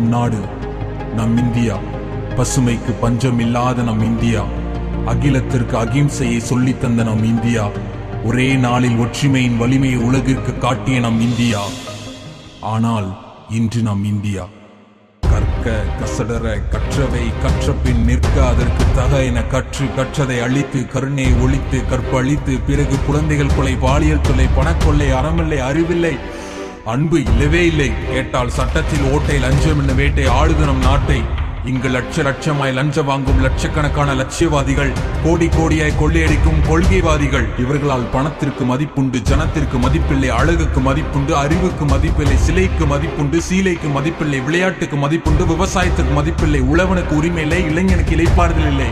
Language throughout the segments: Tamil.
நம் நாடு நம் இந்தியா பசுமைக்கு பஞ்சம் இல்லாத நம் இந்தியா அகிலத்திற்கு அகிம்சையை சொல்லித் தந்த நம் இந்தியா ஒரே நாளில் ஒற்றுமையின் வலிமையை உலகிற்கு காட்டிய நம் இந்தியா ஆனால் இன்று நம் இந்தியா கற்க கசடர கற்றவை கற்ற பின் நிற்க அதற்கு தக என கற்று கற்றதை அழித்து கருணை ஒழித்து கற்பழித்து பிறகு குழந்தைகள் கொலை பாலியல் தொல்லை பணக்கொள்ளை அறமில்லை அறிவில்லை அன்பு இல்லவே இல்லை கேட்டால் சட்டத்தில் ஓட்டை லஞ்சம் என்ன வேட்டை ஆளுது நம் நாட்டை இங்கு லட்ச லட்சமாய் லஞ்சம் வாங்கும் லட்சக்கணக்கான லட்சியவாதிகள் கோடி கோடியாய் கொள்ளையடிக்கும் கொள்கைவாதிகள் இவர்களால் பணத்திற்கு மதிப்புண்டு ஜனத்திற்கு மதிப்பில்லை அழகுக்கு மதிப்புண்டு அறிவுக்கு மதிப்பில்லை சிலைக்கு மதிப்புண்டு சீலைக்கு மதிப்பில்லை விளையாட்டுக்கு மதிப்புண்டு விவசாயத்துக்கு மதிப்பில்லை உழவனுக்கு உரிமை இல்லை இளைஞனுக்கு இலைப்பாறுதல் இல்லை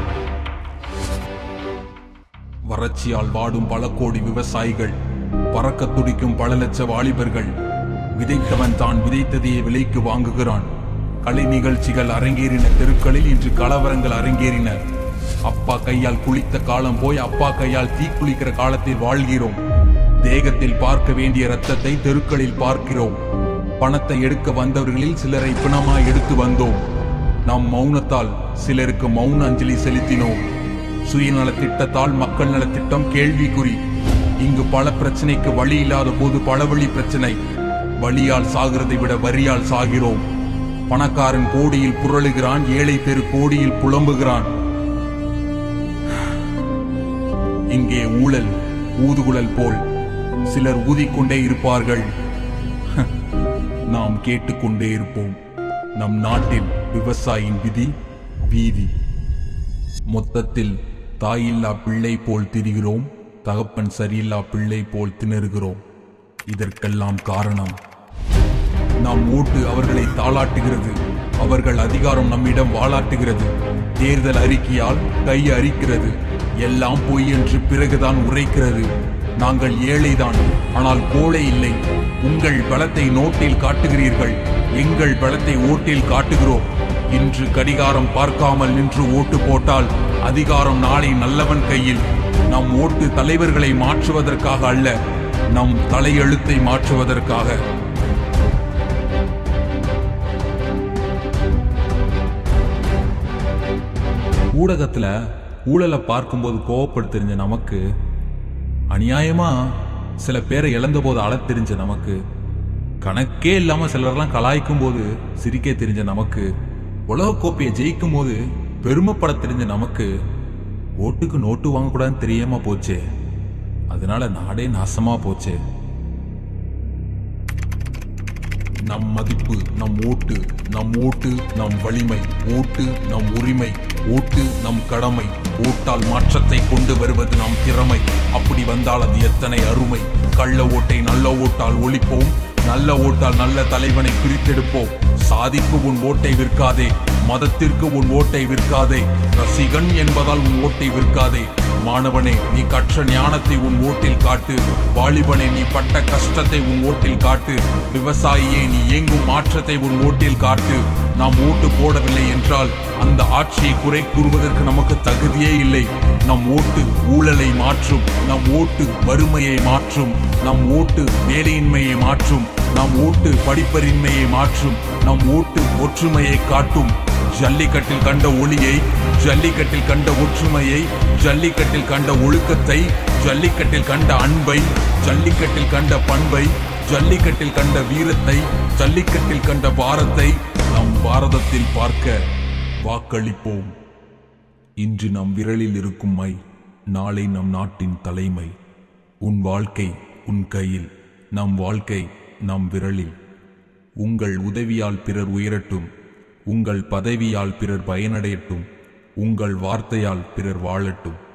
வறட்சியால் வாடும் பல கோடி விவசாயிகள் பறக்க துடிக்கும் பல லட்ச வாலிபர்கள் விதைத்தவன் தான் விதைத்ததையே விலைக்கு வாங்குகிறான் கலை நிகழ்ச்சிகள் அரங்கேறின தெருக்களில் இன்று கலவரங்கள் அரங்கேறின அப்பா கையால் குளித்த காலம் போய் அப்பா கையால் தீ குளிக்கிற காலத்தில் வாழ்கிறோம் தேகத்தில் பார்க்க வேண்டிய ரத்தத்தை தெருக்களில் பார்க்கிறோம் பணத்தை எடுக்க வந்தவர்களில் சிலரை பிணமாய் எடுத்து வந்தோம் நாம் மௌனத்தால் சிலருக்கு மௌன அஞ்சலி செலுத்தினோம் சுயநல திட்டத்தால் மக்கள் நல திட்டம் கேள்விக்குறி இங்கு பல பிரச்சனைக்கு வழி இல்லாத போது பல வழி பிரச்சனை வழியால் சாகிறதை விட வரியால் சாகிறோம் பணக்காரன் கோடியில் புரளுகிறான் ஏழை தெரு கோடியில் புலம்புகிறான் இங்கே ஊழல் ஊதுகுழல் போல் சிலர் ஊதிக்கொண்டே இருப்பார்கள் நாம் கேட்டுக்கொண்டே இருப்போம் நம் நாட்டில் விவசாயியின் விதி வீதி மொத்தத்தில் தாயில்லா பிள்ளை போல் திரிகிறோம் தகப்பன் சரியில்லா பிள்ளை போல் திணறுகிறோம் இதற்கெல்லாம் காரணம் நாம் ஓட்டு அவர்களை தாளாட்டுகிறது அவர்கள் அதிகாரம் நம்மிடம் வாளாட்டுகிறது தேர்தல் அறிக்கையால் கை அரிக்கிறது எல்லாம் பொய் என்று பிறகுதான் உரைக்கிறது நாங்கள் ஏழைதான் ஆனால் கோழை இல்லை உங்கள் பலத்தை நோட்டில் காட்டுகிறீர்கள் எங்கள் பலத்தை ஓட்டில் காட்டுகிறோம் இன்று கடிகாரம் பார்க்காமல் நின்று ஓட்டு போட்டால் அதிகாரம் நாளை நல்லவன் கையில் நம் ஓட்டு தலைவர்களை மாற்றுவதற்காக அல்ல நம் தலையெழுத்தை மாற்றுவதற்காக ஊடகத்துல ஊழலை பார்க்கும்போது கோவப்பட தெரிஞ்ச நமக்கு அநியாயமா சில பேரை இழந்த போது அழத் தெரிஞ்ச நமக்கு கணக்கே இல்லாம சிலர்லாம் கலாய்க்கும் போது சிரிக்க தெரிஞ்ச நமக்கு உலக கோப்பையை ஜெயிக்கும் போது பெருமைப்பட தெரிஞ்ச நமக்கு ஓட்டுக்கு நோட்டு வாங்கக்கூடாதுன்னு தெரியாம போச்சே அதனால நாடே நாசமா போச்சே நம் மதிப்பு நம் ஓட்டு நம் ஓட்டு நம் வலிமை ஓட்டு நம் உரிமை ஓட்டு நம் கடமை ஓட்டால் மாற்றத்தை கொண்டு வருவது நம் திறமை அப்படி வந்தால் அது எத்தனை அருமை கள்ள ஓட்டை நல்ல ஓட்டால் ஒழிப்போம் நல்ல ஓட்டால் நல்ல தலைவனை பிரித்தெடுப்போம் சாதிக்கு உன் ஓட்டை விற்காதே மதத்திற்கு உன் ஓட்டை விற்காதே ரசிகன் என்பதால் உன் ஓட்டை விற்காதே மாணவனே நீ கற்ற ஞானத்தை உன் ஓட்டில் காட்டு வாலிபனே நீ பட்ட கஷ்டத்தை உன் ஓட்டில் காட்டு விவசாயியே நீ இயங்கும் மாற்றத்தை உன் ஓட்டில் காட்டு நாம் ஓட்டு போடவில்லை என்றால் அந்த ஆட்சியை குறை கூறுவதற்கு நமக்கு தகுதியே இல்லை நம் ஓட்டு ஊழலை மாற்றும் நம் ஓட்டு வறுமையை மாற்றும் நம் ஓட்டு வேலையின்மையை மாற்றும் நம் ஓட்டு படிப்பறின்மையை மாற்றும் நம் ஓட்டு ஒற்றுமையை காட்டும் ஜல்லிக்கட்டில் கண்ட ஒளியை ஜல்லிக்கட்டில் கண்ட ஒற்றுமையை ஜல்லிக்கட்டில் கண்ட ஒழுக்கத்தை ஜல்லிக்கட்டில் கண்ட அன்பை ஜல்லிக்கட்டில் கண்ட பண்பை ஜல்லிக்கட்டில் கண்ட வீரத்தை ஜல்லிக்கட்டில் கண்ட பாரத்தை நம் பாரதத்தில் பார்க்க வாக்களிப்போம் இன்று நம் விரலில் இருக்கும் மை நாளை நம் நாட்டின் தலைமை உன் வாழ்க்கை உன் கையில் நம் வாழ்க்கை நம் விரலில் உங்கள் உதவியால் பிறர் உயரட்டும் உங்கள் பதவியால் பிறர் பயனடையட்டும் உங்கள் வார்த்தையால் பிறர் வாழட்டும்